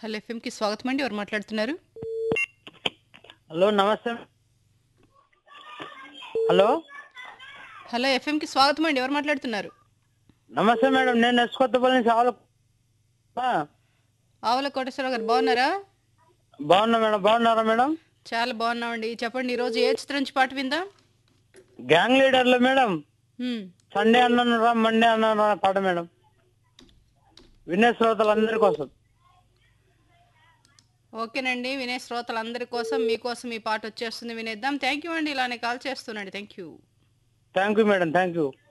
Hello ఎఫ్ఎంకి స్వాగతం అండి ఎవరు మాట్లాడుతున్నారు హలో నమస్తే హలో హలో ఎఫ్ఎంకి స్వాగతం అండి ఎవరు మాట్లాడుతున్నారు నమస్తే మేడం నేను ఎస్కొత్తపల్లి నుంచి ఆవుల ఆ, ఆవుల కోటేశ్వరరావు గారు బాగున్నారా బాగున్నా మేడం బాగున్నారా మేడం చాలా బాగున్నామండి చెప్పండి ఈరోజు ఏ చిత్రం నుంచి పాట విందాం గ్యాంగ్ లీడర్లు మేడం హ్మ్. సండే అన్నారా మండే అన్నారా పాట మేడం వినే శ్రోతలందరి కోసం ఓకేనండి వినే శ్రోతలందరి కోసం మీకోసం ఈ పాట వచ్చేస్తుంది వినేద్దాం థ్యాంక్ యూ అండి ఇలానే కాల్ చేస్తున్నాండి thank you thank you madam thank you